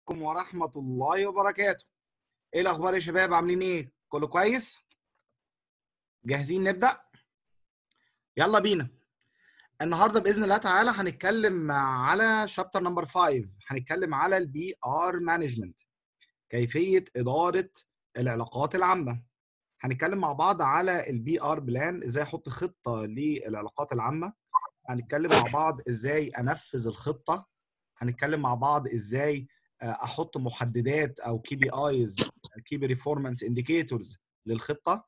عليكم ورحمة الله وبركاته ايه الاخبار يا شباب عاملين ايه كله كويس جاهزين نبدأ يلا بينا النهارده باذن الله تعالى هنتكلم على شابتر نمبر 5 هنتكلم على البي ار مانجمنت كيفيه اداره العلاقات العامه هنتكلم مع بعض على البي ار بلان ازاي احط خطه للعلاقات العامه هنتكلم مع بعض ازاي انفذ الخطه هنتكلم مع بعض ازاي احط محددات او كي بي ايز كي بيرفورمانس انديكيتورز للخطه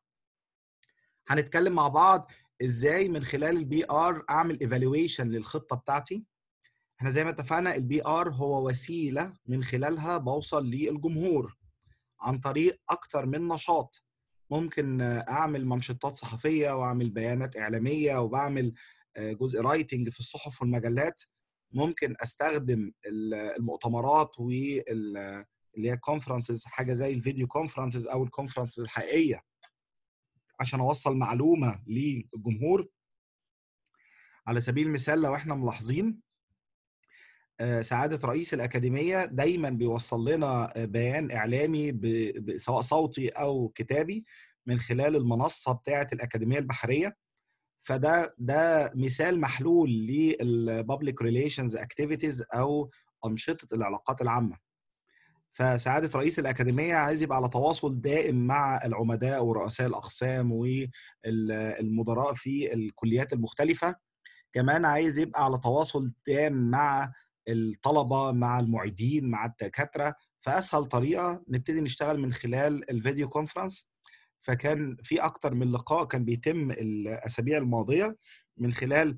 هنتكلم مع بعض ازاي من خلال البي ار اعمل ايفالويشن للخطه بتاعتي احنا زي ما اتفقنا البي ار هو وسيله من خلالها بوصل للجمهور عن طريق اكتر من نشاط ممكن اعمل منشطات صحفيه واعمل بيانات اعلاميه وبعمل جزء رايتنج في الصحف والمجلات ممكن استخدم المؤتمرات وال اللي هي كونفرنسز حاجه زي الفيديو كونفرنسز او الكونفرنسز الحقيقيه عشان اوصل معلومه للجمهور على سبيل المثال لو احنا ملاحظين سعاده رئيس الاكاديميه دايما بيوصل لنا بيان اعلامي سواء صوتي او كتابي من خلال المنصه بتاعه الاكاديميه البحريه فده ده مثال محلول للبابليك ريليشنز اكتيفيتيز او انشطه العلاقات العامه فسعاده رئيس الاكاديميه عايز يبقى على تواصل دائم مع العمداء ورؤساء الاقسام والمدراء في الكليات المختلفه كمان عايز يبقى على تواصل تام مع الطلبه مع المعيدين مع الدكاتره فاسهل طريقه نبتدي نشتغل من خلال الفيديو كونفرنس فكان في اكتر من لقاء كان بيتم الاسابيع الماضيه من خلال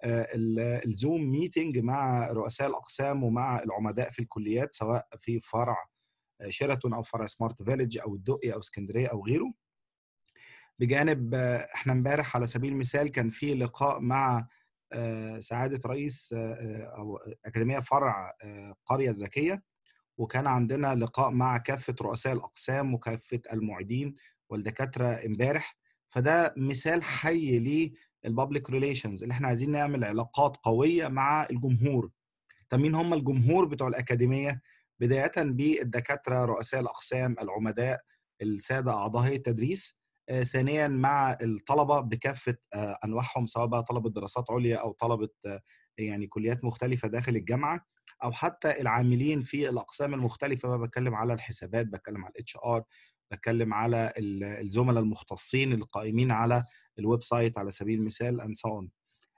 الزوم ميتنج مع رؤساء الاقسام ومع العمداء في الكليات سواء في فرع شيراتون او فرع سمارت فيليج او الدقي او اسكندريه او غيره بجانب احنا امبارح على سبيل المثال كان في لقاء مع سعاده رئيس او اكاديميه فرع قريه الذكيه وكان عندنا لقاء مع كافه رؤساء الاقسام وكافه المعيدين والدكاتره امبارح فده مثال حي للبابليك ريليشنز اللي احنا عايزين نعمل علاقات قويه مع الجمهور طب مين هم الجمهور بتوع الاكاديميه بدايه بالدكاتره رؤساء الاقسام العمداء الساده اعضاء هيئه التدريس آه ثانيا مع الطلبه بكافه آه انواعهم سواء بقى طلبه دراسات عليا او طلبه آه يعني كليات مختلفه داخل الجامعه او حتى العاملين في الاقسام المختلفه بقى بتكلم على الحسابات بتكلم على الاتش ار بتكلم على الزملاء المختصين القائمين على الويب سايت على سبيل المثال اند سو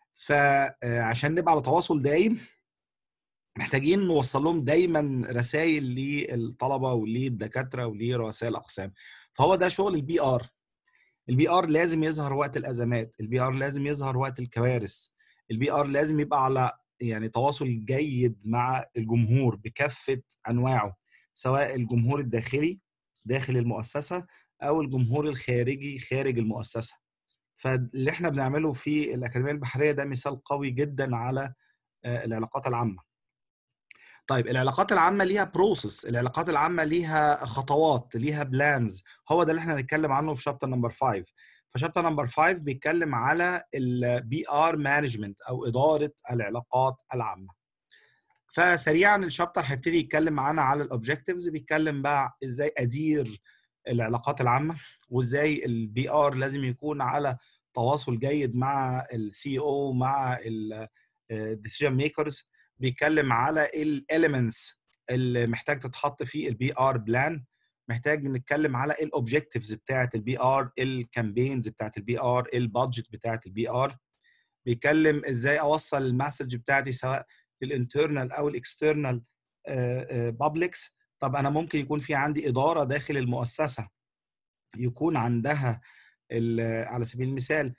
فعشان نبقى على تواصل دايم محتاجين نوصل لهم دايما رسائل للطلبه وللدكاتره ولرؤساء الاقسام فهو ده شغل البي ار البي ار لازم يظهر وقت الازمات البي ار لازم يظهر وقت الكوارث البي ار لازم يبقى على يعني تواصل جيد مع الجمهور بكافه انواعه سواء الجمهور الداخلي داخل المؤسسه او الجمهور الخارجي خارج المؤسسه فاللي احنا بنعمله في الاكاديميه البحريه ده مثال قوي جدا على العلاقات العامه طيب العلاقات العامه ليها بروسس العلاقات العامه ليها خطوات ليها بلانز هو ده اللي احنا هنتكلم عنه في شابتر نمبر 5 فشابتر نمبر 5 بيتكلم على البي ار مانجمنت او اداره العلاقات العامه فسريعا الشابتر هيبتدي يتكلم معانا على الاوبجكتيفز بيتكلم بقى ازاي ادير العلاقات العامه وازاي البي ار لازم يكون على تواصل جيد مع السي او مع الديسيجن ميكرز بيتكلم على الاليمنتس اللي محتاج تتحط في البي ار بلان محتاج نتكلم على الاوبجكتيفز بتاعه البي ار الكامبينز بتاعه البي ار البادجت بتاعه البي ار بيتكلم ازاي اوصل المسج بتاعتي سواء للانترنال او الاكسترنال بابليكس طب انا ممكن يكون في عندي اداره داخل المؤسسه يكون عندها على سبيل المثال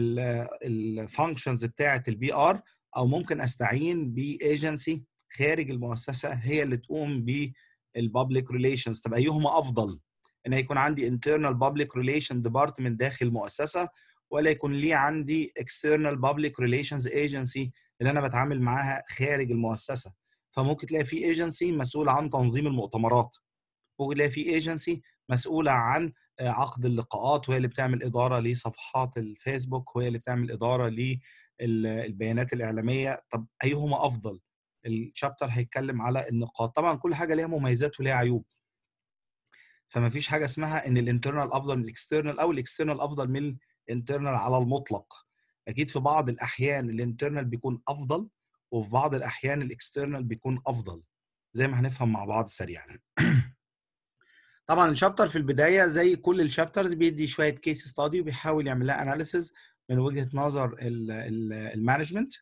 الفانكشنز بتاعه البي ار او ممكن استعين بايجنسي خارج المؤسسه هي اللي تقوم بالبابليك ريليشنز طب ايهما افضل ان يكون عندي internal public relation department داخل المؤسسه ولا يكون لي عندي external public relations agency اللي انا بتعامل معاها خارج المؤسسه فممكن تلاقي في ايجنسي مسؤوله عن تنظيم المؤتمرات ممكن تلاقي في ايجنسي مسؤوله عن عقد اللقاءات وهي اللي بتعمل اداره لصفحات الفيسبوك وهي اللي بتعمل اداره للبيانات الاعلاميه طب ايهما افضل الشابتر هيتكلم على النقاط طبعا كل حاجه ليها مميزات وليها عيوب فما فيش حاجه اسمها ان الانترنال افضل من الاكسترنال او الاكسترنال افضل من الانترنال على المطلق اكيد في بعض الاحيان الانترنال بيكون افضل وفي بعض الاحيان الاكسترنال بيكون افضل زي ما هنفهم مع بعض سريعا طبعا الشابتر في البدايه زي كل الشابترز بيدي شويه كيس ستادي وبيحاول يعمل لها اناليسز من وجهه نظر المانجمنت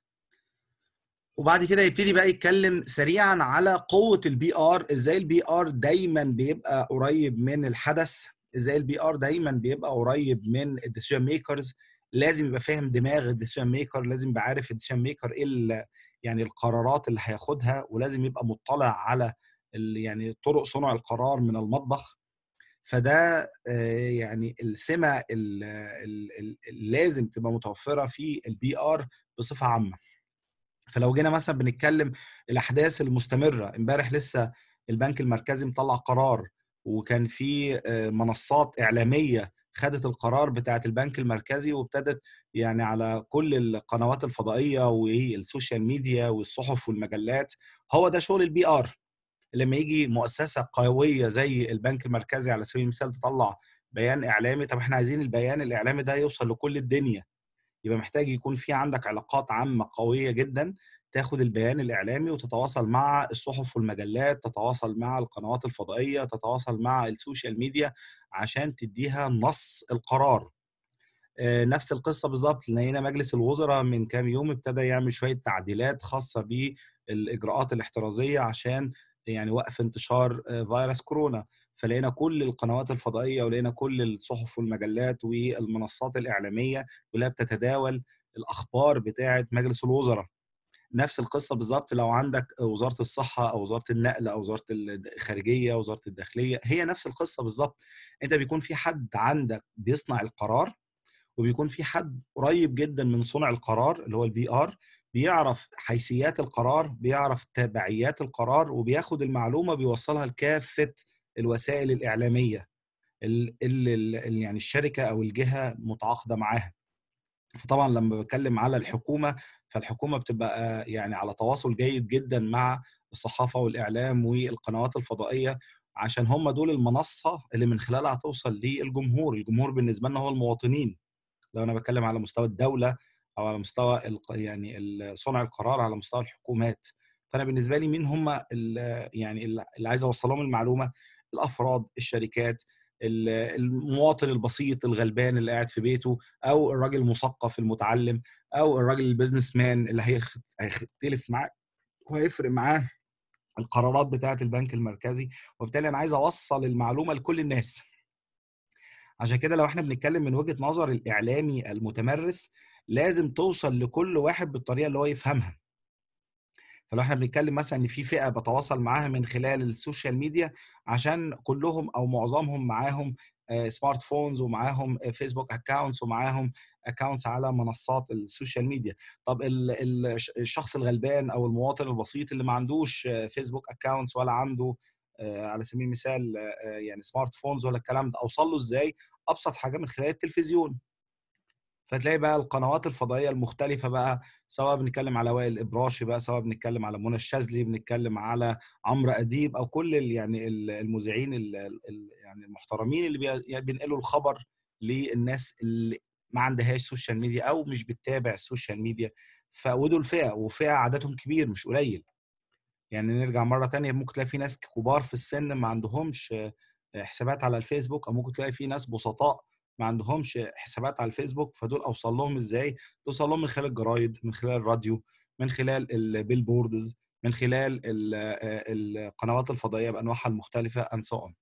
وبعد كده يبتدي بقى يتكلم سريعا على قوه البي ار ازاي البي ار دايما بيبقى قريب من الحدث ازاي البي ار دايما بيبقى قريب من الديسيجن ميكرز لازم يبقى فاهم دماغ الديسيجن ميكر لازم يبقى عارف الديسيجن ميكر ايه يعني القرارات اللي هياخدها ولازم يبقى مطلع على يعني طرق صنع القرار من المطبخ فده يعني السمه اللي لازم تبقى متوفره في البي ار بصفه عامه فلو جينا مثلا بنتكلم الاحداث المستمره امبارح لسه البنك المركزي مطلع قرار وكان في منصات اعلاميه خدت القرار بتاعه البنك المركزي وابتدت يعني على كل القنوات الفضائيه والسوشيال ميديا والصحف والمجلات هو ده شغل البي ار لما يجي مؤسسه قويه زي البنك المركزي على سبيل المثال تطلع بيان اعلامي طب احنا عايزين البيان الاعلامي ده يوصل لكل الدنيا يبقى محتاج يكون في عندك علاقات عامه قويه جدا تاخد البيان الاعلامي وتتواصل مع الصحف والمجلات تتواصل مع القنوات الفضائيه تتواصل مع السوشيال ميديا عشان تديها نص القرار نفس القصه بالظبط لقينا مجلس الوزراء من كام يوم ابتدى يعمل شويه تعديلات خاصه بالاجراءات الاحترازيه عشان يعني وقف انتشار فيروس كورونا فلقينا كل القنوات الفضائيه ولقينا كل الصحف والمجلات والمنصات الاعلاميه كلها بتتداول الاخبار بتاعه مجلس الوزراء نفس القصه بالظبط لو عندك وزاره الصحه او وزاره النقل او وزاره الخارجيه وزاره الداخليه هي نفس القصه بالظبط انت بيكون في حد عندك بيصنع القرار وبيكون في حد قريب جدا من صنع القرار اللي هو البي ار بيعرف حيثيات القرار بيعرف تبعيات القرار وبياخد المعلومه بيوصلها لكافه الوسائل الاعلاميه اللي يعني الشركه او الجهه متعاقده معاها فطبعا لما بتكلم على الحكومه فالحكومه بتبقى يعني على تواصل جيد جدا مع الصحافه والاعلام والقنوات الفضائيه عشان هم دول المنصه اللي من خلالها هتوصل للجمهور الجمهور بالنسبه لنا هو المواطنين لو انا بتكلم على مستوى الدوله او على مستوى يعني صنع القرار على مستوى الحكومات فانا بالنسبه لي مين هم يعني اللي عايز اوصل لهم المعلومه الافراد الشركات المواطن البسيط الغلبان اللي قاعد في بيته او الراجل المثقف المتعلم او الراجل البيزنس مان اللي هيختلف معاه وهيفرق معاه القرارات بتاعه البنك المركزي وبالتالي انا عايز اوصل المعلومه لكل الناس عشان كده لو احنا بنتكلم من وجهه نظر الاعلامي المتمرس لازم توصل لكل واحد بالطريقه اللي هو يفهمها فلو احنا بنتكلم مثلا ان في فئه بتواصل معاها من خلال السوشيال ميديا عشان كلهم او معظمهم معاهم سمارت فونز ومعاهم فيسبوك اكونتس ومعاهم اكونتس على منصات السوشيال ميديا طب الشخص الغلبان او المواطن البسيط اللي ما عندوش فيسبوك اكونتس ولا عنده على سبيل المثال يعني سمارت فونز ولا الكلام ده اوصل له ازاي ابسط حاجه من خلال التلفزيون فتلاقي بقى القنوات الفضائيه المختلفه بقى سواء بنتكلم على وائل الابراشي بقى سواء بنتكلم على منى الشاذلي بنتكلم على عمرو اديب او كل يعني المذيعين يعني المحترمين اللي بينقلوا الخبر للناس اللي ما عندهاش سوشيال ميديا او مش بتتابع السوشيال ميديا فودول فئه وفئه عددهم كبير مش قليل يعني نرجع مره تانية ممكن تلاقي في ناس كبار في السن ما عندهمش حسابات على الفيسبوك او ممكن تلاقي في ناس بسطاء ما عندهمش حسابات على الفيسبوك فدول اوصل لهم ازاي توصل لهم من خلال الجرايد من خلال الراديو من خلال البيل بوردز من خلال القنوات الفضائيه بانواعها المختلفه and so on.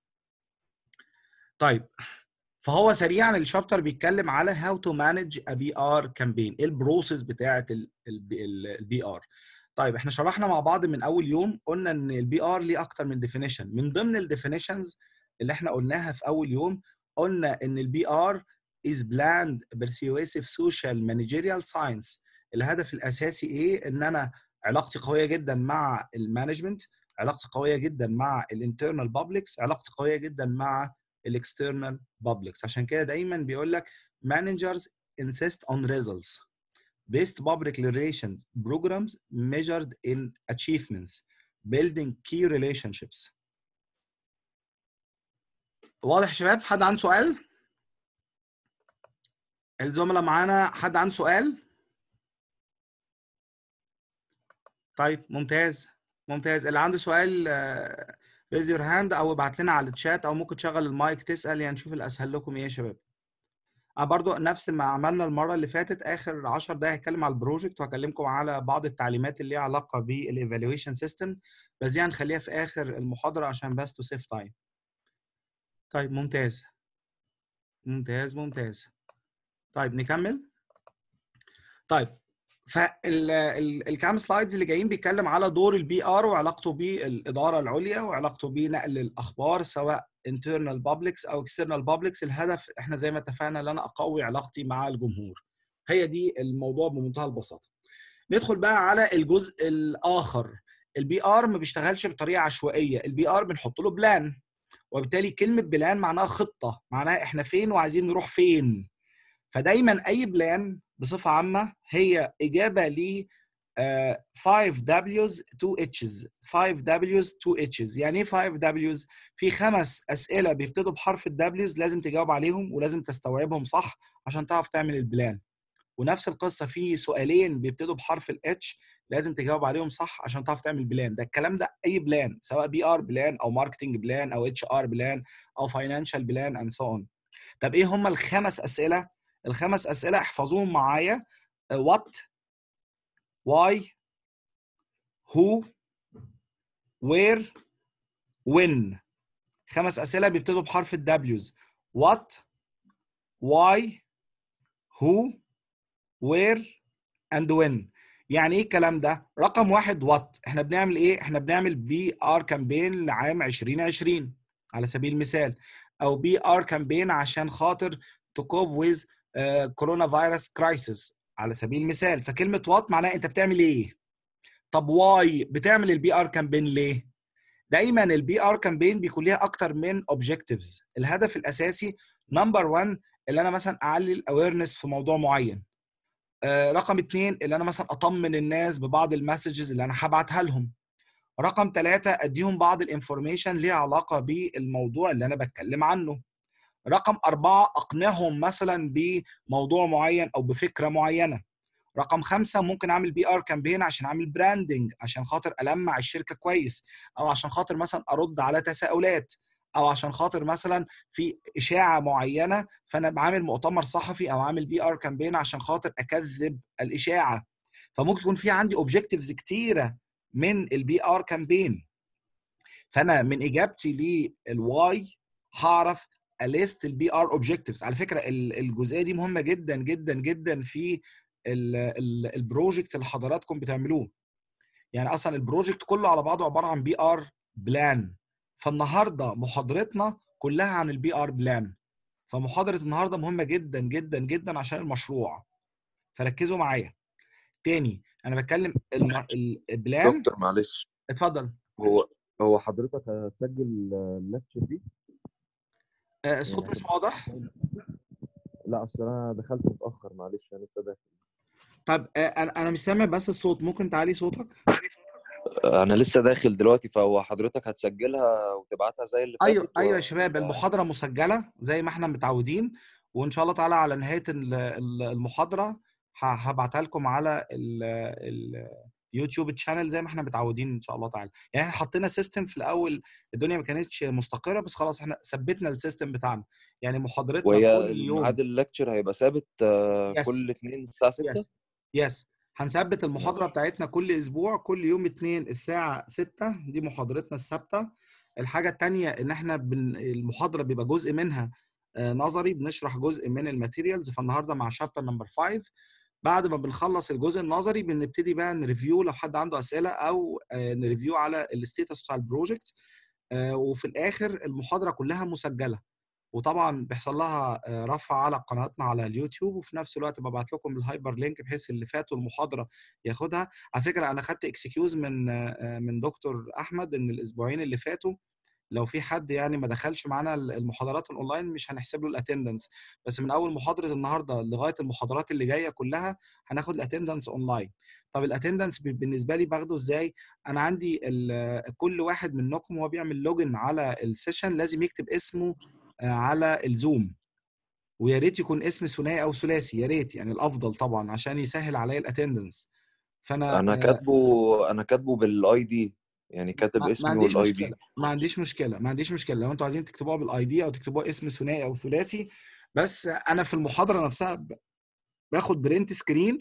طيب فهو سريعا الشابتر بيتكلم على هاو تو مانج ا بي ار كامبين ايه البروسيس بتاعه البي ار طيب احنا شرحنا مع بعض من اول يوم قلنا ان البي ار ليه اكتر من ديفينيشن من ضمن الديفينيشنز اللي احنا قلناها في اول يوم قلنا ان البي ار is planned persuasive social managerial science الهدف الاساسي ايه ان انا علاقتي قويه جدا مع المانجمنت علاقتي قويه جدا مع الانترنال بابليكس علاقتي قويه جدا مع الاكسترنال بابليكس عشان كده دايما بيقول لك managers insist on results based public relations programs measured in achievements building key relationships واضح يا شباب حد عنده سؤال الزملاء معانا حد عنده سؤال طيب ممتاز ممتاز اللي عنده سؤال ريز يور هاند او ابعت لنا على الشات او ممكن تشغل المايك تسال يعني نشوف الاسهل لكم ايه يا شباب انا برضو نفس ما عملنا المره اللي فاتت اخر 10 دقايق هتكلم على البروجكت وهكلمكم على بعض التعليمات اللي ليها علاقه بالايفالويشن سيستم بس دي هنخليها في اخر المحاضره عشان بس تو سيف تايم طيب ممتاز ممتاز ممتاز طيب نكمل طيب فالكام سلايدز اللي جايين بيتكلم على دور البي ار وعلاقته بالاداره العليا وعلاقته بنقل الاخبار سواء internal publics او external publics الهدف احنا زي ما اتفقنا ان انا اقوي علاقتي مع الجمهور هي دي الموضوع بمنتهى البساطه ندخل بقى على الجزء الاخر البي ار ما بيشتغلش بطريقه عشوائيه البي ار بنحط له بلان وبالتالي كلمه بلان معناها خطه معناها احنا فين وعايزين نروح فين فدايما اي بلان بصفه عامه هي اجابه ل 5 W's 2 H's 5 W's 2 H's يعني ايه 5 W's في خمس اسئله بيبتدوا بحرف الدبليوز لازم تجاوب عليهم ولازم تستوعبهم صح عشان تعرف تعمل البلان ونفس القصه في سؤالين بيبتدوا بحرف الاتش لازم تجاوب عليهم صح عشان تعرف تعمل بلان ده الكلام ده اي بلان سواء بي ار بلان او ماركتنج بلان او اتش ار بلان او فاينانشال بلان اند سو اون طب ايه هم الخمس اسئله الخمس اسئله احفظوهم معايا وات واي هو وير وين خمس اسئله بيبتدوا بحرف الدبليوز وات واي هو وير اند وين يعني ايه الكلام ده رقم واحد وات احنا بنعمل ايه احنا بنعمل بي ار كامبين لعام 2020 على سبيل المثال او بي ار كامبين عشان خاطر تكوب ويز كورونا فيروس كرايسيس على سبيل المثال فكلمه وات معناها انت بتعمل ايه طب واي بتعمل البي ار كامبين ليه دايما البي ار كامبين بيكون ليها اكتر من اوبجكتيفز الهدف الاساسي نمبر 1 اللي انا مثلا اعلي الاويرنس في موضوع معين آه رقم اثنين اللي انا مثلا اطمن الناس ببعض المسجز اللي انا هبعتها لهم رقم ثلاثة اديهم بعض الانفورميشن ليها علاقة بالموضوع اللي انا بتكلم عنه رقم أربعة أقنعهم مثلا بموضوع معين أو بفكرة معينة رقم خمسة ممكن أعمل بي آر كامبين عشان أعمل براندنج عشان خاطر ألمع الشركة كويس أو عشان خاطر مثلا أرد على تساؤلات أو عشان خاطر مثلا في إشاعة معينة فأنا بعمل مؤتمر صحفي أو عامل بي آر كامبين عشان خاطر أكذب الإشاعة فممكن يكون في عندي اوبجكتيفز كتيرة من البي آر كامبين فأنا من إجابتي للواي هعرف اليست البي ار اوبجكتيفز على فكره الجزئيه دي مهمه جدا جدا جدا في البروجكت اللي حضراتكم بتعملوه يعني اصلا البروجكت كله على بعضه عباره عن بي ار بلان فالنهارده محاضرتنا كلها عن البي ار بلان فمحاضره النهارده مهمه جدا جدا جدا عشان المشروع فركزوا معايا تاني انا بتكلم البلان دكتور معلش اتفضل هو هو حضرتك هتسجل اللكتشر دي الصوت مش واضح لا اصل انا دخلت متاخر معلش انا لسه داخل طب انا انا مش سامع بس الصوت ممكن تعلي صوتك انا لسه داخل دلوقتي فهو حضرتك هتسجلها وتبعتها زي اللي ايوه فاتت ايوه و- يا شباب ولا- المحاضره مسجله زي ما احنا متعودين وان شاء الله تعالى على نهايه ال- ال- المحاضره ه- هبعتها لكم على اليوتيوب تشانل زي ما احنا متعودين ان شاء الله تعالى يعني احنا حطينا سيستم في الاول الدنيا ما كانتش مستقره بس خلاص احنا ثبتنا السيستم بتاعنا يعني محاضرتنا وهي كل يوم الميعاد اللكتشر هيبقى ثابت آه، يس كل اثنين الساعه 6 يس يس هنثبت المحاضرة ماشي بتاعتنا كل أسبوع كل يوم اتنين الساعة ستة دي محاضرتنا الثابتة الحاجة التانية إن إحنا بن... المحاضرة بيبقى جزء منها آه، نظري بنشرح جزء من الماتيريالز فالنهاردة مع شابتر نمبر 5 بعد ما بنخلص الجزء النظري بنبتدي بقى نريفيو لو حد عنده أسئلة أو آه، نريفيو على الستيتس بتاع البروجكت آه، وفي الآخر المحاضرة كلها مسجلة وطبعا بيحصل لها آه، رفع على قناتنا على اليوتيوب وفي نفس الوقت ببعت لكم الهايبر لينك بحيث اللي فاتوا المحاضره ياخدها على فكره انا خدت اكسكيوز من آه، من دكتور احمد ان الاسبوعين اللي فاتوا لو في حد يعني ما دخلش معانا المحاضرات الاونلاين مش هنحسب له الاتندنس بس من اول محاضره النهارده لغايه المحاضرات اللي جايه كلها هناخد الاتندنس اونلاين طب الاتندنس بالنسبه لي باخده ازاي انا عندي كل واحد منكم وهو بيعمل لوجن على السيشن لازم يكتب اسمه على الزوم ويا ريت يكون اسم ثنائي او ثلاثي يا ريت يعني الافضل طبعا عشان يسهل عليا الاتندنس فانا انا كاتبه انا كاتبه بالاي دي يعني كاتب ما اسمي عنديش والاي دي مشكله ما عنديش مشكله ما عنديش مشكله لو انتوا عايزين تكتبوها بالاي دي او تكتبوها اسم ثنائي او ثلاثي بس انا في المحاضره نفسها ب- باخد برنت سكرين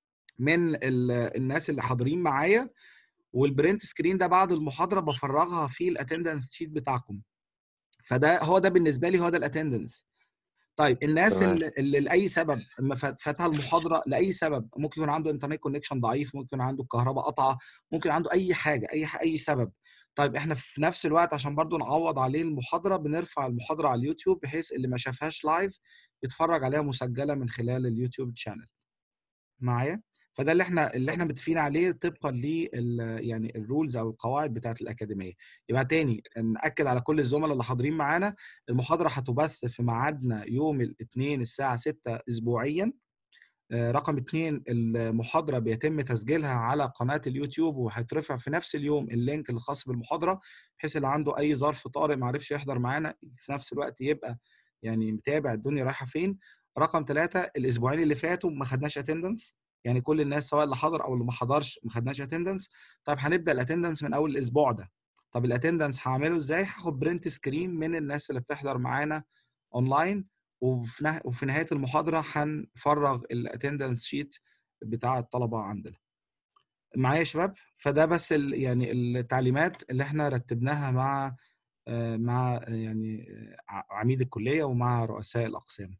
من ال- الناس اللي حاضرين معايا والبرنت سكرين ده بعد المحاضره بفرغها في الاتندنس شيت بتاعكم فده هو ده بالنسبه لي هو ده الاتندنس طيب الناس تمام. اللي, اللي لاي سبب ما فات- فاتها المحاضره لاي سبب ممكن يكون عنده انترنت كونكشن ضعيف ممكن يكون عنده الكهرباء قطعه ممكن عنده اي حاجه اي ح- اي سبب طيب احنا في نفس الوقت عشان برضو نعوض عليه المحاضره بنرفع المحاضره على اليوتيوب بحيث اللي ما شافهاش لايف يتفرج عليها مسجله من خلال اليوتيوب شانل معايا فده اللي احنا اللي احنا متفقين عليه طبقا لل يعني الرولز او القواعد بتاعه الاكاديميه يبقى تاني ناكد على كل الزملاء اللي حاضرين معانا المحاضره هتبث في ميعادنا يوم الاثنين الساعه 6 اسبوعيا آه، رقم اتنين المحاضرة بيتم تسجيلها على قناة اليوتيوب وهيترفع في نفس اليوم اللينك الخاص بالمحاضرة بحيث اللي عنده أي ظرف طارئ معرفش يحضر معانا في نفس الوقت يبقى يعني متابع الدنيا رايحة فين رقم ثلاثة الأسبوعين اللي فاتوا ما خدناش اتندنس يعني كل الناس سواء اللي حضر أو اللي ما حضرش ما خدناش اتندنس طيب هنبدأ الاتندنس من أول الأسبوع ده طب الاتندنس هعمله ازاي؟ هاخد برنت سكرين من الناس اللي بتحضر معانا اونلاين وفي نه- وفي نهايه المحاضره هنفرغ الاتندنس شيت بتاع الطلبه عندنا معايا يا شباب فده بس ال يعني التعليمات اللي احنا رتبناها مع آه، مع آه، يعني آه، ع- عميد الكليه ومع رؤساء الاقسام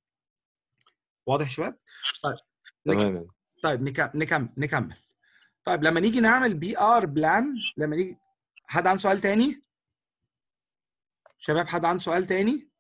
واضح يا شباب طيب نك- تمام طيب نكمل نكمل نكمل طيب لما نيجي نعمل بي ار بلان لما نيجي حد عنده سؤال تاني شباب حد عنده سؤال تاني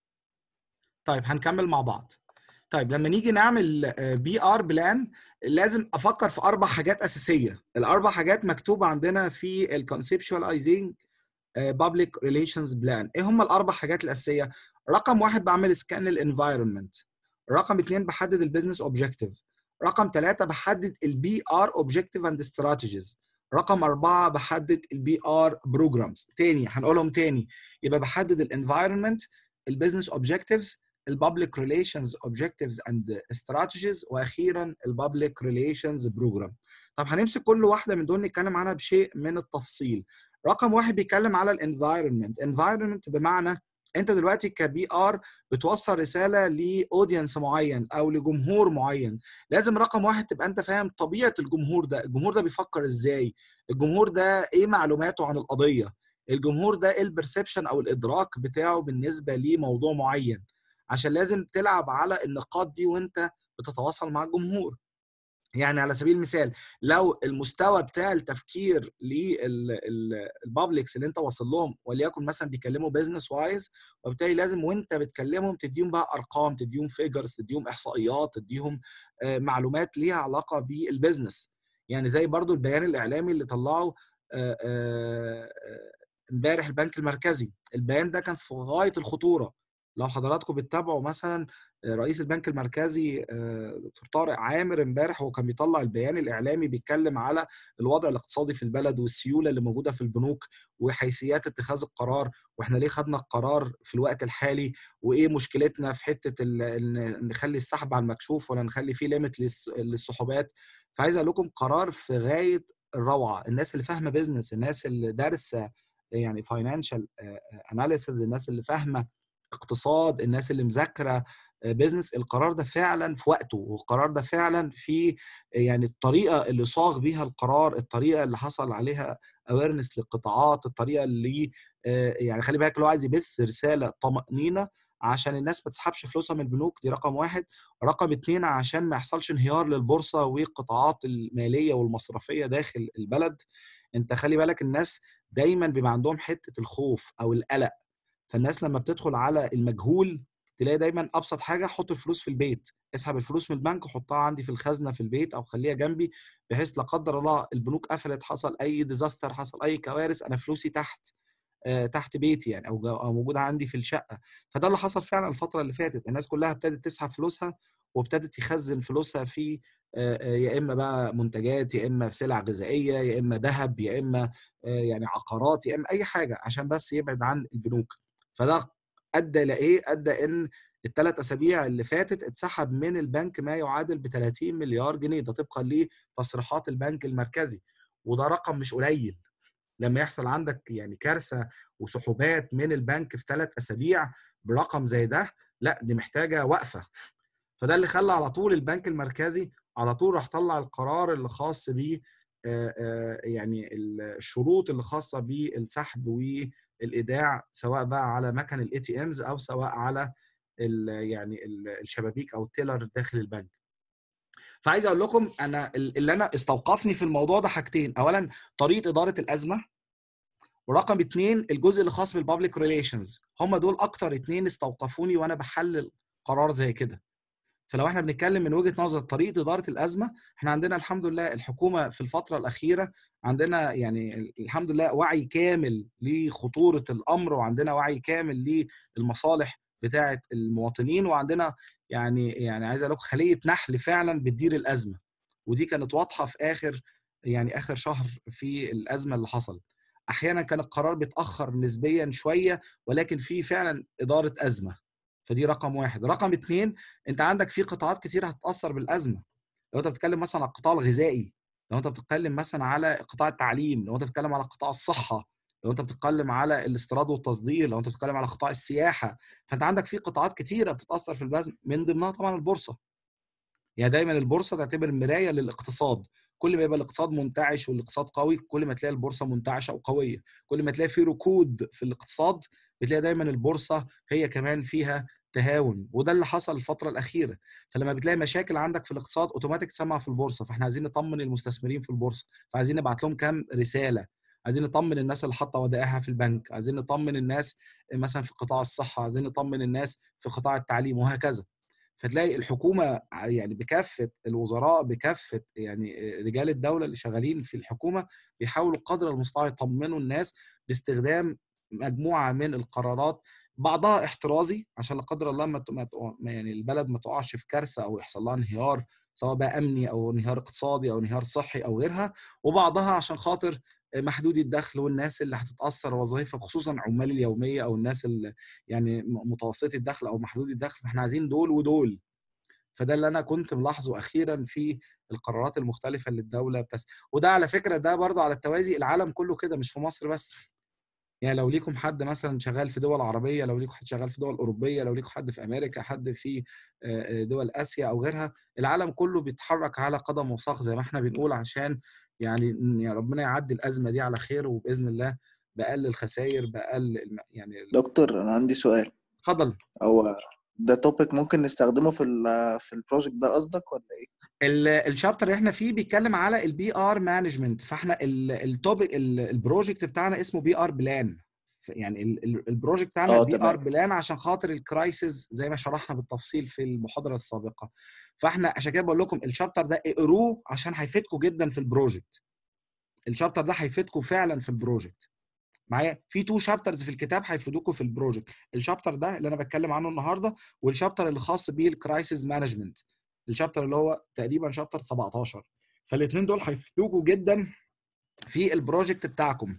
طيب هنكمل مع بعض طيب لما نيجي نعمل بي ار بلان لازم افكر في اربع حاجات اساسيه الاربع حاجات مكتوبه عندنا في الكونسبشواليزنج بابليك ريليشنز بلان ايه هم الاربع حاجات الاساسيه رقم واحد بعمل سكان للانفايرمنت رقم اثنين بحدد البيزنس اوبجيكتيف رقم ثلاثة بحدد البي ار اوبجيكتيف اند استراتيجيز رقم أربعة بحدد البي ار بروجرامز تاني هنقولهم تاني يبقى بحدد الانفايرمنت البيزنس اوبجيكتيفز البابليك ريليشنز اوبجيكتيفز اند استراتيجيز واخيرا البابليك ريليشنز بروجرام طب هنمسك كل واحده من دول نتكلم عنها بشيء من التفصيل رقم واحد بيتكلم على الانفايرمنت انفايرمنت بمعنى انت دلوقتي كبي ار بتوصل رساله لاودينس معين او لجمهور معين لازم رقم واحد تبقى انت فاهم طبيعه الجمهور ده الجمهور ده بيفكر ازاي الجمهور ده ايه معلوماته عن القضيه الجمهور ده ايه البرسبشن او الادراك بتاعه بالنسبه لموضوع معين عشان لازم تلعب على النقاط دي وانت بتتواصل مع الجمهور يعني على سبيل المثال لو المستوى بتاع التفكير للبابليكس اللي انت واصل لهم وليكن مثلا بيكلموا بيزنس وايز وبالتالي لازم وانت بتكلمهم تديهم بقى ارقام تديهم فيجرز تديهم احصائيات تديهم آه، معلومات ليها علاقه بالبيزنس يعني زي برضو البيان الاعلامي اللي طلعه آه، آه، آه، امبارح البنك المركزي البيان ده كان في غايه الخطوره لو حضراتكم بتتابعوا مثلا رئيس البنك المركزي آه، دكتور طارق عامر امبارح هو كان بيطلع البيان الاعلامي بيتكلم على الوضع الاقتصادي في البلد والسيوله اللي موجوده في البنوك وحيثيات اتخاذ القرار واحنا ليه خدنا القرار في الوقت الحالي وايه مشكلتنا في حته ال- ان نخلي السحب على المكشوف ولا نخلي فيه ليميت للسحوبات فعايز اقول لكم قرار في غايه الروعه الناس اللي فاهمه بيزنس الناس اللي دارسه يعني فاينانشال اناليسز الناس اللي فاهمه اقتصاد الناس اللي مذاكره بيزنس القرار ده فعلا في وقته والقرار ده فعلا في يعني الطريقه اللي صاغ بيها القرار الطريقه اللي حصل عليها اويرنس للقطاعات الطريقه اللي آه، يعني خلي بالك لو عايز يبث رساله طمانينه عشان الناس ما تسحبش فلوسها من البنوك دي رقم واحد رقم اتنين عشان ما يحصلش انهيار للبورصه والقطاعات الماليه والمصرفيه داخل البلد انت خلي بالك الناس دايما بيبقى عندهم حته الخوف او القلق فالناس لما بتدخل على المجهول تلاقي دايما ابسط حاجه حط الفلوس في البيت اسحب الفلوس من البنك وحطها عندي في الخزنه في البيت او خليها جنبي بحيث لا قدر الله البنوك قفلت حصل اي ديزاستر حصل اي كوارث انا فلوسي تحت آه، تحت بيتي يعني او جو- او موجوده عندي في الشقه فده اللي حصل فعلا الفتره اللي فاتت الناس كلها ابتدت تسحب فلوسها وابتدت تخزن فلوسها في آه، آه، يا اما بقى منتجات يا اما في سلع غذائيه يا اما ذهب يا اما آه، يعني عقارات يا اما اي حاجه عشان بس يبعد عن البنوك فده ادى لايه؟ ادى ان الثلاث اسابيع اللي فاتت اتسحب من البنك ما يعادل ب 30 مليار جنيه ده طبقا لتصريحات البنك المركزي وده رقم مش قليل لما يحصل عندك يعني كارثه وسحوبات من البنك في ثلاث اسابيع برقم زي ده لا دي محتاجه وقفه فده اللي خلى على طول البنك المركزي على طول راح طلع القرار اللي خاص ب يعني الشروط اللي خاصه بالسحب والايداع سواء بقى على مكن الاي تي امز او سواء على ال يعني ال- الشبابيك او التيلر داخل البنك فعايز اقول لكم انا ال- اللي انا استوقفني في الموضوع ده حاجتين اولا طريقه اداره الازمه ورقم اتنين الجزء اللي خاص بالبابليك ريليشنز هم دول اكتر اتنين استوقفوني وانا بحلل قرار زي كده فلو احنا بنتكلم من وجهه نظر طريقه اداره الازمه احنا عندنا الحمد لله الحكومه في الفتره الاخيره عندنا يعني الحمد لله وعي كامل لخطوره الامر وعندنا وعي كامل للمصالح بتاعه المواطنين وعندنا يعني يعني عايز اقول لكم خليه نحل فعلا بتدير الازمه ودي كانت واضحه في اخر يعني اخر شهر في الازمه اللي حصلت احيانا كان القرار بيتاخر نسبيا شويه ولكن في فعلا اداره ازمه فدي رقم واحد رقم اتنين انت عندك في قطاعات كتير هتتاثر بالازمه لو انت بتتكلم مثلا على القطاع الغذائي لو انت بتتكلم مثلا على قطاع التعليم لو انت بتتكلم على قطاع الصحه لو انت بتتكلم على الاستيراد والتصدير لو انت بتتكلم على قطاع السياحه فانت عندك في قطاعات كتيره بتتاثر في البزم من ضمنها طبعا البورصه يعني دايما البورصه تعتبر مرايه للاقتصاد كل ما يبقى الاقتصاد منتعش والاقتصاد قوي كل ما تلاقي البورصه منتعشه وقويه كل ما تلاقي في ركود في الاقتصاد بتلاقي دايما البورصه هي كمان فيها تهاون وده اللي حصل الفتره الاخيره فلما بتلاقي مشاكل عندك في الاقتصاد اوتوماتيك تسمع في البورصه فاحنا عايزين نطمن المستثمرين في البورصه فعايزين نبعت لهم كام رساله عايزين نطمن الناس اللي حاطه ودائعها في البنك عايزين نطمن الناس مثلا في قطاع الصحه عايزين نطمن الناس في قطاع التعليم وهكذا فتلاقي الحكومه يعني بكافه الوزراء بكافه يعني رجال الدوله اللي شغالين في الحكومه بيحاولوا قدر المستطاع يطمنوا الناس باستخدام مجموعه من القرارات بعضها احترازي عشان لا قدر الله ما ت- ما تقع- ما يعني البلد ما تقعش في كارثه او يحصل لها انهيار سواء بقى امني او انهيار اقتصادي او انهيار صحي او غيرها وبعضها عشان خاطر محدودي الدخل والناس اللي هتتاثر وظائفها خصوصا عمال اليوميه او الناس اللي يعني م- متوسطي الدخل او محدودي الدخل فاحنا عايزين دول ودول فده اللي انا كنت ملاحظه اخيرا في القرارات المختلفه اللي الدوله بتس وده على فكره ده برضه على التوازي العالم كله كده مش في مصر بس يعني لو ليكم حد مثلا شغال في دول عربيه لو ليكم حد شغال في دول اوروبيه لو ليكم حد في امريكا حد في آه، آه، دول اسيا او غيرها العالم كله بيتحرك على قدم وساق زي ما احنا بنقول عشان يعني يعني ربنا يعدي الازمه دي على خير وباذن الله باقل الخسائر باقل الم- يعني دكتور انا عندي سؤال اتفضل هو ده توبيك ممكن نستخدمه في ال في البروجكت ده قصدك ولا ايه ال- الشابتر اللي احنا فيه بيتكلم على البي ار مانجمنت فاحنا التوبيك البروجكت بتاعنا اسمه بي ار بلان يعني ال- ال- البروجكت بتاعنا اه بي ار تمام بلان عشان خاطر الكرايسيس زي ما شرحنا بالتفصيل في المحاضره السابقه فاحنا عشان كده بقول لكم الشابتر ده اقروه عشان هيفيدكم جدا في البروجكت الشابتر ده هيفيدكم فعلا في البروجكت معايا في تو شابترز في الكتاب هيفيدوكم في البروجكت الشابتر ده اللي انا بتكلم عنه النهارده والشابتر اللي خاص بيه الكرايسيس مانجمنت الشابتر اللي هو تقريبا شابتر 17 فالاثنين دول هيفيدوكوا جدا في البروجكت بتاعكم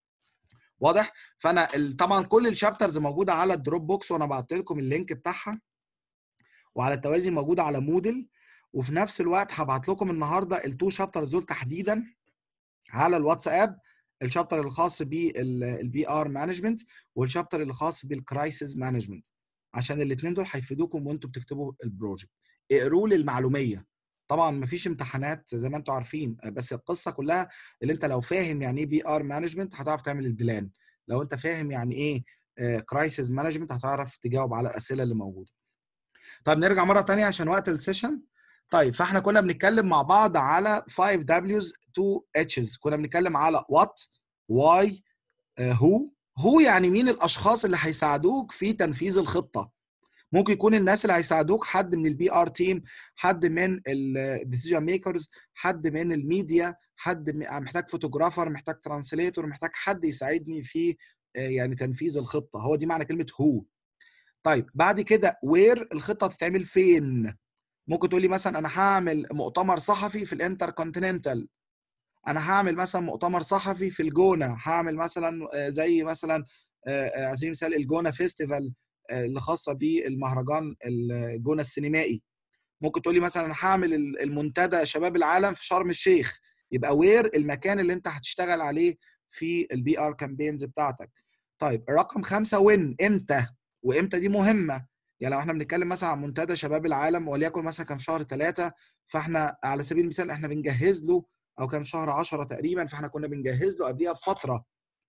واضح فانا ال- طبعا كل الشابترز موجوده على الدروب بوكس وانا بعت لكم اللينك بتاعها وعلى التوازي موجوده على مودل وفي نفس الوقت هبعت لكم النهارده التو شابترز دول تحديدا على الواتساب الشابتر الخاص بالبي ار مانجمنت والشابتر اللي خاص بالكرايسيس مانجمنت عشان الاثنين دول هيفيدوكم وانتوا بتكتبوا البروجكت اقروا لي المعلوميه طبعا مفيش امتحانات زي ما انتوا عارفين بس القصه كلها اللي انت لو فاهم يعني ايه بي ار مانجمنت هتعرف تعمل البلان لو انت فاهم يعني ايه كرايسيس مانجمنت هتعرف تجاوب على الاسئله اللي موجوده طيب نرجع مره تانية عشان وقت السيشن طيب فاحنا كنا بنتكلم مع بعض على 5 W's 2 H's كنا بنتكلم على what why uh, who who يعني مين الاشخاص اللي هيساعدوك في تنفيذ الخطه ممكن يكون الناس اللي هيساعدوك حد من البي ار تيم حد من الديسيجن ميكرز حد من الميديا حد م- محتاج فوتوغرافر محتاج ترانسليتور محتاج حد يساعدني في يعني تنفيذ الخطه هو دي معنى كلمه هو طيب بعد كده وير الخطه هتتعمل فين ممكن تقول لي مثلا انا هعمل مؤتمر صحفي في الانتر كونتيننتال انا هعمل مثلا مؤتمر صحفي في الجونه هعمل مثلا زي مثلا على سبيل المثال الجونه فيستيفال اللي خاصه بالمهرجان الجونه السينمائي ممكن تقول لي مثلا انا هعمل المنتدى شباب العالم في شرم الشيخ يبقى وير المكان اللي انت هتشتغل عليه في البي ار كامبينز بتاعتك طيب رقم خمسة وين امتى وامتى دي مهمه يعني لو احنا بنتكلم مثلا عن منتدى شباب العالم وليكن مثلا كان في شهر ثلاثة فاحنا على سبيل المثال احنا بنجهز له او كان في شهر 10 تقريبا فاحنا كنا بنجهز له قبليها بفتره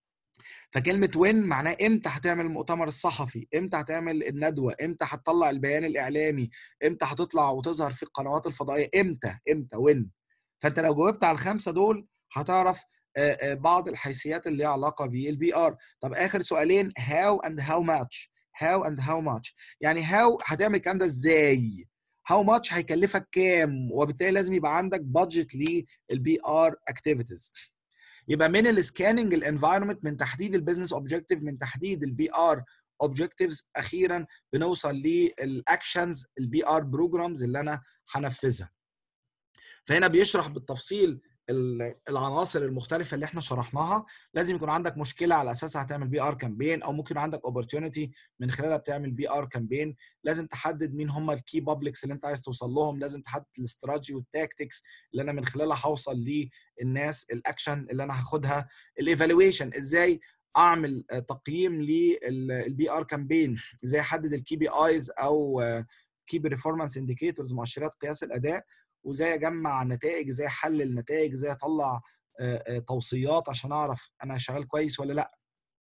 فكلمه وين معناه امتى هتعمل المؤتمر الصحفي امتى هتعمل الندوه امتى هتطلع البيان الاعلامي امتى هتطلع وتظهر في القنوات الفضائيه امتى امتى وين فانت لو جاوبت على الخمسه دول هتعرف بعض الحيثيات اللي ليها علاقه بالبي ار طب اخر سؤالين هاو اند هاو ماتش هاو اند هاو ماتش يعني هاو هتعمل الكلام ده ازاي هاو ماتش هيكلفك كام وبالتالي لازم يبقى عندك بادجت للبي ار اكتيفيتيز يبقى من السكاننج الانفايرمنت من تحديد البيزنس اوبجيكتيف من تحديد البي ار اوبجيكتيفز اخيرا بنوصل للاكشنز البي ار بروجرامز اللي انا هنفذها فهنا بيشرح بالتفصيل العناصر المختلفه اللي احنا شرحناها لازم يكون عندك مشكله على اساسها هتعمل بي ار كامبين او ممكن عندك اوبورتيونيتي من خلالها بتعمل بي ار كامبين لازم تحدد مين هم الكي بابليكس اللي انت عايز توصل لهم لازم تحدد الاستراتيجي والتاكتكس اللي انا من خلالها هوصل للناس الاكشن اللي انا هاخدها الايفالويشن ازاي اعمل تقييم للبي ار كامبين ازاي احدد الكي بي ايز او كي برفورمانس انديكيتورز مؤشرات قياس الاداء وازاي اجمع نتائج ازاي احلل نتائج ازاي اطلع توصيات عشان اعرف انا شغال كويس ولا لا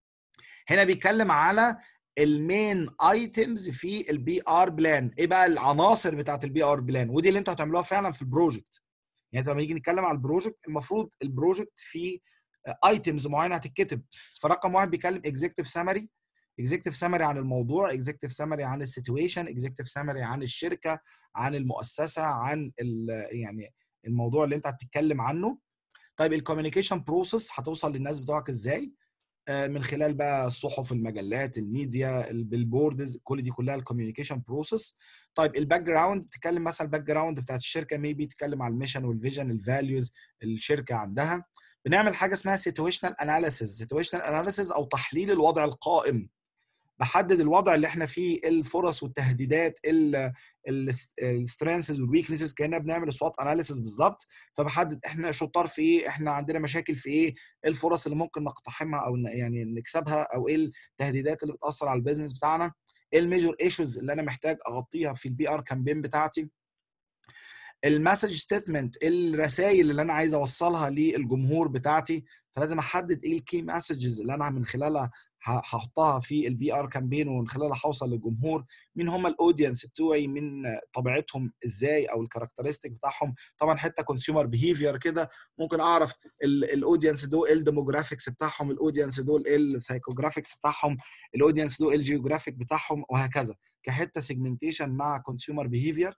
هنا بيتكلم على المين ايتمز في البي ار بلان ايه بقى العناصر بتاعت البي ار بلان ودي اللي انتوا هتعملوها فعلا في البروجكت يعني لما نيجي نتكلم على البروجكت المفروض البروجكت فيه ايتمز معينه هتتكتب فرقم واحد بيتكلم اكزيكتيف سامري اكزيكتيف سامري عن الموضوع اكزيكتيف سامري عن السيتويشن اكزيكتيف سامري عن الشركه عن المؤسسه عن يعني الموضوع اللي انت هتتكلم عنه طيب الكوميونيكيشن بروسيس هتوصل للناس بتوعك ازاي من خلال بقى الصحف المجلات الميديا البيلبوردز كل دي كلها الكوميونيكيشن بروسيس طيب الباك جراوند بتتكلم مثلا الباك جراوند بتاعت الشركه ميبي تتكلم على الميشن والفيجن الفاليوز الشركه عندها بنعمل حاجه اسمها سيتويشنال اناليسيز سيتويشنال اناليسيز او تحليل الوضع القائم بحدد الوضع اللي احنا فيه الفرص والتهديدات السترينثز والويكنسز كاننا بنعمل سوات اناليسيس بالظبط فبحدد احنا شطار في ايه احنا عندنا مشاكل في ايه ايه الفرص اللي ممكن نقتحمها او يعني نكسبها او ايه التهديدات اللي بتاثر على البيزنس بتاعنا ايه الميجور ايشوز اللي انا محتاج اغطيها في البي ار كامبين بتاعتي المسج ستيتمنت الرسائل اللي انا عايز اوصلها للجمهور بتاعتي فلازم احدد ايه الكي مسجز اللي انا من خلالها هحطها في البي ار كامبين ومن خلالها هوصل للجمهور مين هم الاودينس بتوعي من طبيعتهم ازاي او الكاركترستيك بتاعهم طبعا حته كونسيومر بيهيفير كده ممكن اعرف الاودينس دول ايه الديموجرافيكس بتاعهم الاودينس دول ايه السايكوجرافيكس بتاعهم الاودينس دول ايه الجيوغرافيك بتاعهم وهكذا كحته سيجمنتيشن مع كونسيومر بيهيفير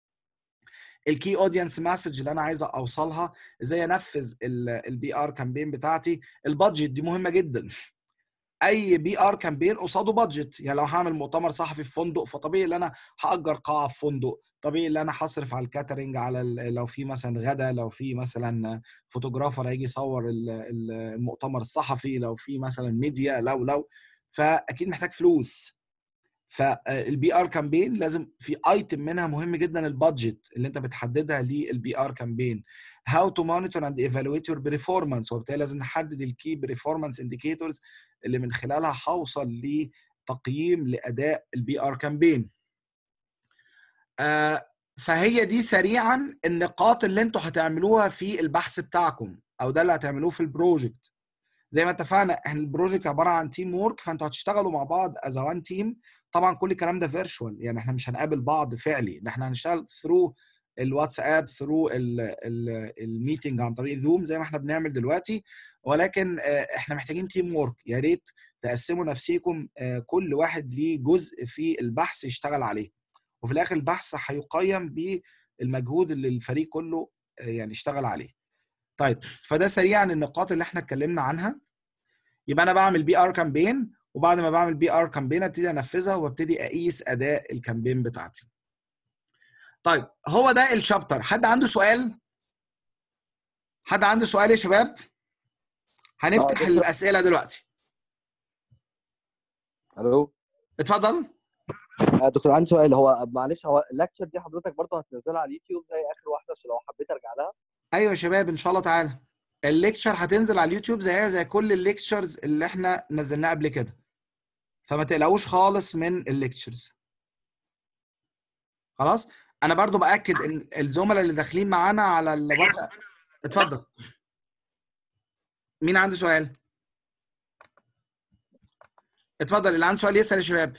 الكي اودينس مسج اللي انا عايز اوصلها ازاي انفذ البي ار كامبين بتاعتي البادجت دي مهمه جدا اي بي ار كامبين قصاده بادجت يعني لو هعمل مؤتمر صحفي في فندق فطبيعي ان انا هاجر قاعه في فندق طبيعي ان انا هصرف على الكاترينج على لو في مثلا غدا لو في مثلا فوتوغرافر هيجي يصور المؤتمر الصحفي لو في مثلا ميديا لو لو فاكيد محتاج فلوس فالبي ار كامبين لازم في ايتم منها مهم جدا البادجت اللي انت بتحددها للبي ار كامبين هاو تو مونيتور اند ايفالويت يور بريفورمانس وبالتالي لازم نحدد الكي بريفورمانس انديكيتورز اللي من خلالها هوصل لتقييم لاداء البي ار كامبين آه فهي دي سريعا النقاط اللي انتوا هتعملوها في البحث بتاعكم او ده اللي هتعملوه في البروجكت زي ما اتفقنا احنا البروجكت عباره عن تيم وورك فانتوا هتشتغلوا مع بعض از وان تيم طبعا كل الكلام ده فيرتشوال يعني احنا مش هنقابل بعض فعلي ده احنا هنشتغل ثرو الواتساب ثرو الميتنج عن طريق زوم زي ما احنا بنعمل دلوقتي ولكن احنا محتاجين تيم وورك يا ريت تقسموا نفسيكم كل واحد ليه جزء في البحث يشتغل عليه وفي الاخر البحث هيقيم بالمجهود اللي الفريق كله يعني اشتغل عليه طيب فده سريعا النقاط اللي احنا اتكلمنا عنها يبقى انا بعمل بي ار كامبين وبعد ما بعمل بي ار كامبين ابتدي انفذها وابتدي اقيس اداء الكامبين بتاعتي طيب هو ده الشابتر حد عنده سؤال حد عنده سؤال يا شباب هنفتح دكتور. الاسئله دلوقتي الو اتفضل آه، دكتور عندي سؤال هو معلش هو اللكتشر دي حضرتك برضه هتنزلها على اليوتيوب زي اخر واحده عشان لو حبيت ارجع لها ايوه يا شباب ان شاء الله تعالى الليكتشر هتنزل على اليوتيوب زيها زي كل الليكتشرز اللي احنا نزلناها قبل كده فما تقلقوش خالص من الليكتشرز خلاص انا برضو باكد ان الزملاء اللي داخلين معانا على الواتساب اتفضل مين عنده سؤال اتفضل اللي عنده سؤال يسال يا شباب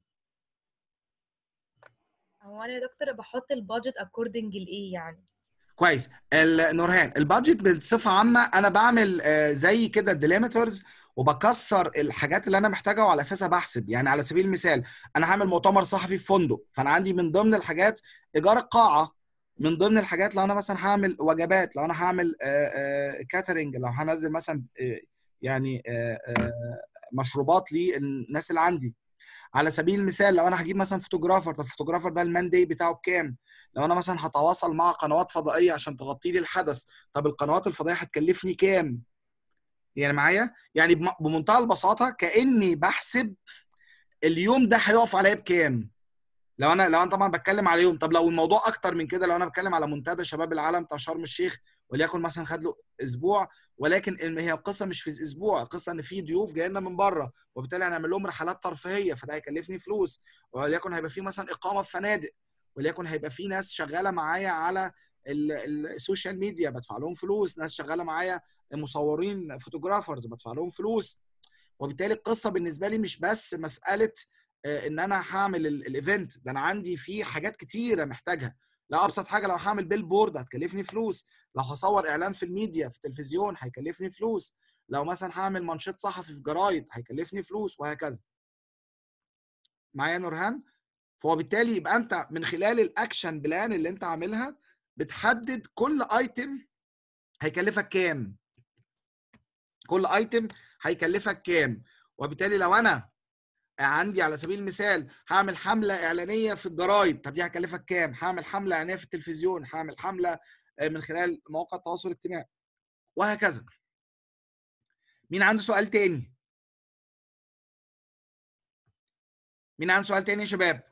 هو انا يا دكتور بحط البادجت اكوردنج لايه يعني كويس ال- نورهان البادجت بصفه عامه انا بعمل آه، زي كده ديليمترز وبكسر الحاجات اللي انا محتاجها وعلى اساسها بحسب يعني على سبيل المثال انا هعمل مؤتمر صحفي في فندق فانا عندي من ضمن الحاجات ايجار القاعه من ضمن الحاجات لو انا مثلا هعمل وجبات لو انا هعمل كاترينج لو هنزل مثلا آه، يعني آه، آه، مشروبات للناس اللي عندي على سبيل المثال لو انا هجيب مثلا فوتوجرافر طب الفوتوجرافر ده المان داي بتاعه بكام لو انا مثلا هتواصل مع قنوات فضائيه عشان تغطي لي الحدث طب القنوات الفضائيه هتكلفني كام يعني معايا يعني بم- بمنتهى البساطه كاني بحسب اليوم ده هيقف عليا بكام لو انا لو انا طبعا بتكلم على يوم طب لو الموضوع اكتر من كده لو انا بتكلم على منتدى شباب العالم بتاع شرم الشيخ وليكن مثلا خد له اسبوع ولكن الم- هي القصه مش في اسبوع القصه ان في ضيوف جايين لنا من بره وبالتالي هنعمل لهم رحلات ترفيهيه فده هيكلفني فلوس وليكن هيبقى في مثلا اقامه في فنادق وليكن هيبقى في ناس شغاله معايا على ال- ال- السوشيال ميديا بدفع لهم فلوس ناس شغاله معايا مصورين فوتوجرافرز بدفع لهم فلوس وبالتالي القصه بالنسبه لي مش بس مساله آه، ان انا هعمل ال- الايفنت ده انا عندي فيه حاجات كتيره محتاجها لا ابسط حاجه لو هعمل بيل بورد هتكلفني فلوس لو هصور اعلان في الميديا في التلفزيون هيكلفني فلوس لو مثلا هعمل منشط صحفي في جرايد هيكلفني فلوس وهكذا معايا يا نورهان فهو بالتالي يبقى انت من خلال الاكشن بلان اللي انت عاملها بتحدد كل ايتم هيكلفك كام كل ايتم هيكلفك كام وبالتالي لو انا عندي على سبيل المثال هعمل حمله اعلانيه في الجرايد طب دي هكلفك كام هعمل حمله اعلانيه في التلفزيون هعمل حمله آه، من خلال مواقع التواصل الاجتماعي وهكذا مين عنده سؤال تاني مين عنده سؤال تاني يا شباب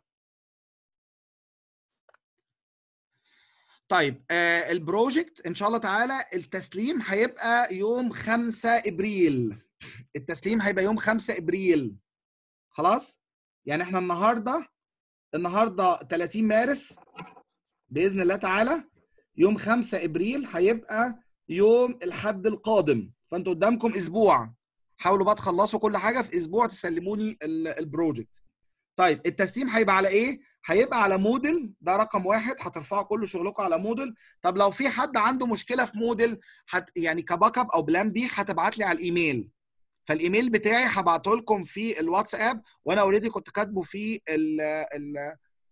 طيب آه البروجكت ان شاء الله تعالى التسليم هيبقى يوم 5 ابريل التسليم هيبقى يوم 5 ابريل خلاص يعني احنا النهارده النهارده 30 مارس باذن الله تعالى يوم 5 ابريل هيبقى يوم الحد القادم فانتوا قدامكم اسبوع حاولوا بقى تخلصوا كل حاجه في اسبوع تسلموني ال- البروجكت طيب التسليم هيبقى على ايه هيبقى على موديل ده رقم واحد هترفعوا كل شغلكم على موديل طب لو في حد عنده مشكله في موديل هت يعني كباك اب او بلان بي هتبعت لي على الايميل فالايميل بتاعي هبعته لكم في الواتساب وانا اوريدي كنت كاتبه في ال ال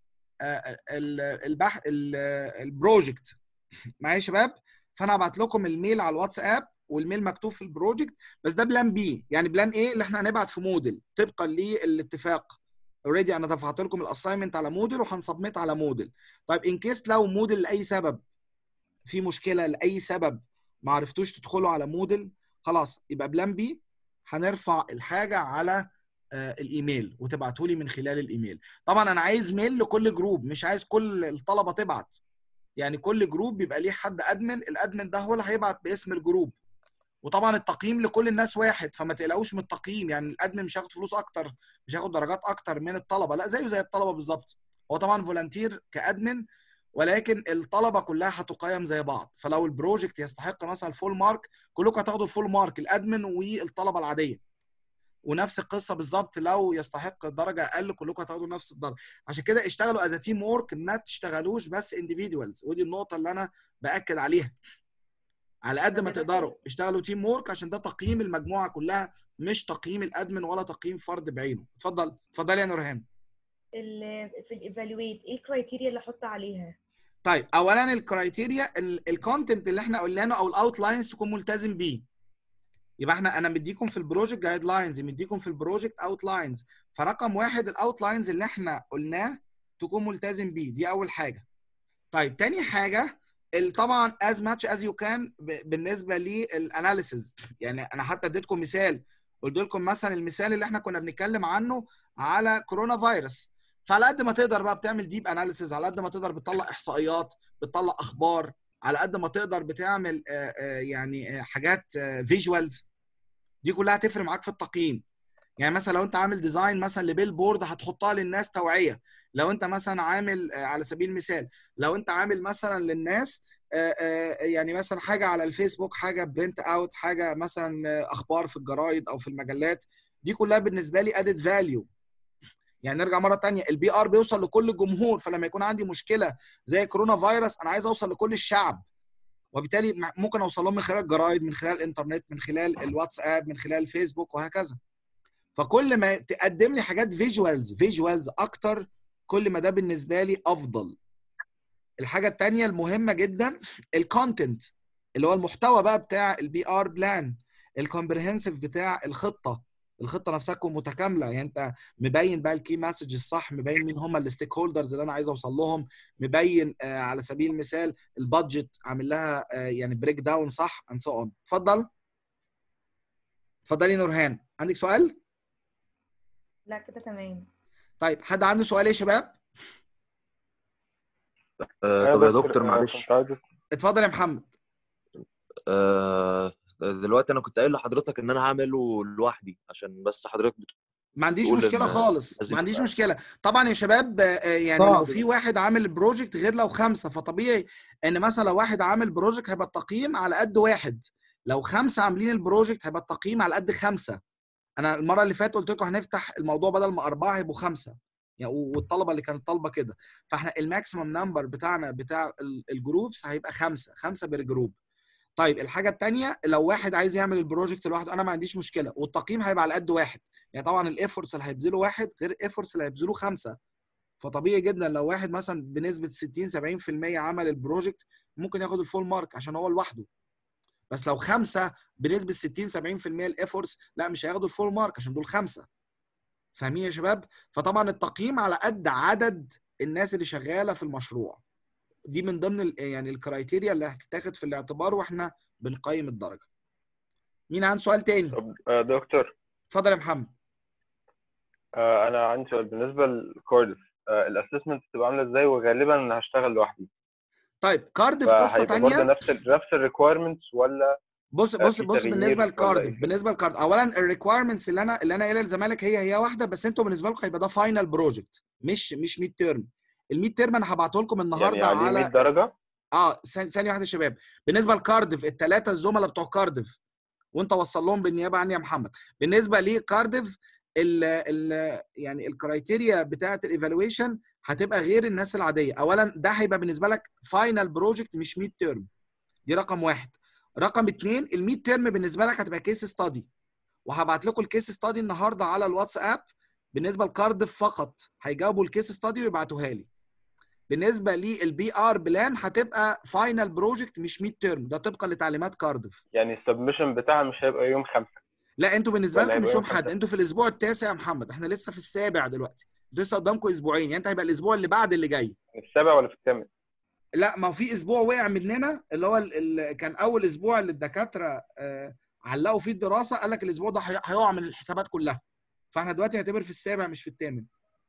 ال البح ال- البروجكت معايا يا شباب فانا هبعت لكم الميل على الواتساب والميل مكتوب في البروجكت بس ده بلان بي يعني بلان ايه اللي احنا هنبعت في موديل طبقا للاتفاق اوريدي انا دفعت لكم الاساينمنت على موديل وهنسبميت على موديل طيب ان كيس لو موديل لاي سبب في مشكله لاي سبب ما عرفتوش تدخلوا على موديل خلاص يبقى بلان بي هنرفع الحاجه على آه، الايميل وتبعتوا لي من خلال الايميل طبعا انا عايز ميل لكل جروب مش عايز كل الطلبه تبعت يعني كل جروب بيبقى ليه حد ادمن الادمن ده هو اللي هيبعت باسم الجروب وطبعا التقييم لكل الناس واحد فما تقلقوش من التقييم يعني الادمن مش هياخد فلوس اكتر مش هياخد درجات اكتر من الطلبه لا زيه زي الطلبه بالظبط هو طبعا فولنتير كادمن ولكن الطلبه كلها هتقيم زي بعض فلو البروجكت يستحق مثلا فول مارك كلكم هتاخدوا فول مارك الادمن والطلبه العاديه ونفس القصه بالظبط لو يستحق درجه اقل كلكم هتاخدوا نفس الدرجه عشان كده اشتغلوا از تيم وورك ما تشتغلوش بس انديفيدوالز ودي النقطه اللي انا باكد عليها على قد ما طب يا تقدروا اشتغلوا تيم وورك عشان ده تقييم المجموعه كلها مش تقييم الادمن ولا تقييم فرد بعينه اتفضل اتفضلي يا نورهان ال- في الايفالويت ايه الكرايتيريا اللي احط عليها طيب اولا الكرايتيريا الكونتنت اللي احنا قلناه او الاوتلاينز تكون ملتزم بيه يبقى احنا انا مديكم في البروجكت جايد لاينز مديكم في البروجكت اوت لاينز فرقم واحد الاوت لاينز اللي احنا قلناه تكون ملتزم بيه دي اول حاجه طيب تاني حاجه ال- طبعا as much as you can ب- بالنسبه للاناليسز يعني انا حتى اديتكم مثال قلت لكم مثلا المثال اللي احنا كنا بنتكلم عنه على كورونا فيروس فعلى قد ما تقدر بقى بتعمل ديب اناليسز على قد ما تقدر بتطلع احصائيات بتطلع اخبار على قد ما تقدر بتعمل آه، آه، يعني آه، حاجات فيجوالز دي كلها هتفرق معاك في التقييم يعني مثلا لو انت عامل ديزاين مثلا لبيل بورد هتحطها للناس توعيه لو انت مثلا عامل آه، على سبيل المثال لو انت عامل مثلا للناس آه، آه، يعني مثلا حاجه على الفيسبوك حاجه برنت اوت حاجه مثلا آه، اخبار في الجرايد او في المجلات دي كلها بالنسبه لي ادد فاليو يعني نرجع مره تانية البي ار بيوصل لكل الجمهور فلما يكون عندي مشكله زي كورونا فيروس انا عايز اوصل لكل الشعب وبالتالي م- ممكن اوصل لهم من خلال الجرايد من خلال الانترنت من خلال الواتساب من خلال الفيسبوك وهكذا فكل ما تقدم لي حاجات فيجوالز فيجوالز اكتر كل ما ده بالنسبه لي افضل الحاجه التانية المهمه جدا الكونتنت اللي هو المحتوى بقى بتاع البي ار بلان الكومبريهنسيف بتاع الخطه الخطه نفسها تكون متكامله يعني انت مبين بقى الكي مسج الصح مبين مين هم الستيك هولدرز اللي انا عايز اوصل لهم مبين آه على سبيل المثال البادجت عامل لها آه يعني بريك داون صح اند سو اون اتفضل اتفضلي نورهان عندك سؤال لا كده تمام طيب حد عنده سؤال يا شباب آه، طب يا دكتور معلش كنت عايز اتفضل يا محمد آه، دلوقتي انا كنت قايل لحضرتك ان انا هعمله لوحدي عشان بس حضرتك بتقول ما عنديش تقول مشكله إن خالص لازم ما عنديش تبقى- مشكله طبعا يا شباب آه، يعني صعب لو في ده. واحد عامل بروجكت غير لو خمسه فطبيعي ان مثلا لو واحد عامل بروجكت هيبقى التقييم على قد واحد لو خمسه عاملين البروجكت هيبقى التقييم على قد خمسه انا المره اللي فاتت قلت لكم هنفتح الموضوع بدل ما اربعه هيبقوا خمسه يعني والطلبه اللي كانت طالبه كده فاحنا الماكسيمم نمبر بتاعنا بتاع ال- الجروبس هيبقى خمسه خمسه بير جروب طيب الحاجه الثانيه لو واحد عايز يعمل البروجكت لوحده انا ما عنديش مشكله والتقييم هيبقى على قد واحد يعني طبعا الافورتس اللي هيبذله واحد غير الافورتس اللي هيبذله خمسه فطبيعي جدا لو واحد مثلا بنسبه 60 70% عمل البروجكت ممكن ياخد الفول مارك عشان هو لوحده بس لو خمسه بنسبه 60 70% الافورتس لا مش هياخدوا الفول مارك عشان دول خمسه فاهمين يا شباب فطبعا التقييم على قد عدد الناس اللي شغاله في المشروع دي من ضمن ال- يعني الكرايتيريا اللي هتتاخد في الاعتبار واحنا بنقيم الدرجه مين عنده سؤال تاني طب آه، دكتور اتفضل يا محمد آه، انا عندي سؤال بالنسبه للكوردف الاسسمنت بتبقى عامله ازاي وغالبا انا هشتغل لوحدي طيب كاردف قصه فهيبقى برضه تانية نفس ال نفس الريكويرمنتس ولا بص آه، بص في بص تغيير بالنسبه ولا لكاردف إيه؟ بالنسبه لكاردف اولا الريكويرمنتس اللي انا اللي انا قايلها للزمالك هي هي واحده بس انتوا بالنسبه لكم هيبقى ده فاينل بروجكت مش مش ميد تيرم الميد تيرم انا هبعته لكم النهارده يعني عليه 100 على درجه اه ثانية ثانية واحدة يا شباب بالنسبة لكاردف الثلاثة الزملاء بتوع كاردف وانت وصل لهم بالنيابة عني يا محمد بالنسبة لكاردف ال ال يعني الكرايتيريا بتاعة الايفالويشن هتبقى غير الناس العادية اولا ده هيبقى بالنسبة لك فاينل بروجكت مش ميد تيرم دي رقم واحد رقم اتنين الميد تيرم بالنسبة لك هتبقى كيس ستادي وهبعت لكم الكيس ستادي النهارده على الواتساب بالنسبة لكاردف فقط هيجاوبوا الكيس ستادي ويبعتوها لي بالنسبه للبي ار بلان هتبقى فاينل بروجكت مش ميد تيرم ده طبقا لتعليمات كاردف يعني السبمشن بتاعها مش هيبقى يوم خمسة لا انتوا بالنسبه ولا لكم مش هيبقى يوم يوم حد خمسة؟ انتوا في الاسبوع التاسع يا محمد احنا لسه في السابع دلوقتي لسه قدامكم اسبوعين يعني انت هيبقى الاسبوع اللي بعد اللي جاي في السابع ولا في الثامن لا ما هو في اسبوع وقع مننا اللي هو ال- ال- كان اول اسبوع اللي الدكاتره آه، علقوا فيه الدراسه قال لك الاسبوع ده هي- هيقع من الحسابات كلها فاحنا دلوقتي نعتبر في السابع مش في الثامن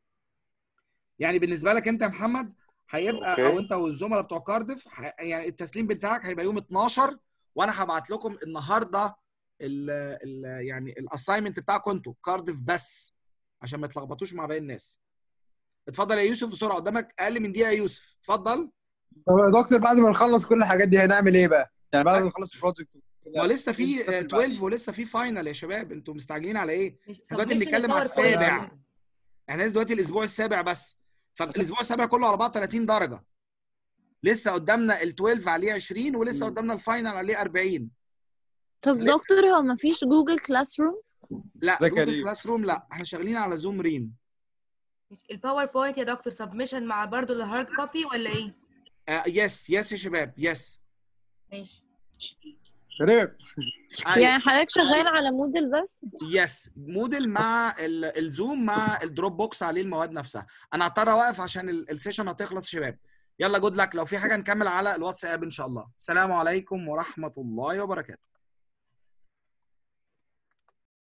يعني بالنسبه لك انت يا محمد هيبقى أوكي. او انت والزملاء بتوع كاردف ه- يعني التسليم بتاعك هيبقى يوم 12 وانا هبعت لكم النهارده ال ال يعني الاساينمنت بتاعكم انتوا كاردف بس عشان ما تلخبطوش مع باقي الناس اتفضل يا يوسف بسرعه قدامك اقل من دقيقه يا يوسف اتفضل طب يا دكتور بعد ما نخلص كل الحاجات دي هنعمل ايه بقى؟ يعني بعد ما نخلص البروجكت ما لسه في إيه آه، الستep اللي 12 ولسه في فاينل يا شباب انتوا مستعجلين على ايه؟ مش احنا دلوقتي submission بنتكلم على الباوربوينت. السابع. احنا لسه دلوقتي الاسبوع السابع بس فالاسبوع السابع كله على بعض 30 درجه لسه قدامنا ال 12 عليه 20 ولسه مم. قدامنا الفاينل عليه 40 طب لسه. دكتور هو مفيش جوجل كلاس روم لا زكريا. جوجل كلاس روم لا احنا شغالين على زوم ريم مش الباوربوينت يا دكتور سبمشن مع برضو الهارد كوبي ولا ايه؟ يس يس يا شباب يس ماشي شريف أيوة. يعني حضرتك شغال على موديل بس يس موديل مع ال- الزوم مع الدروب بوكس عليه المواد نفسها انا هضطر اوقف عشان ال- السيشن هتخلص شباب يلا جود لك لو في حاجه نكمل على الواتساب ان شاء الله السلام عليكم ورحمه الله وبركاته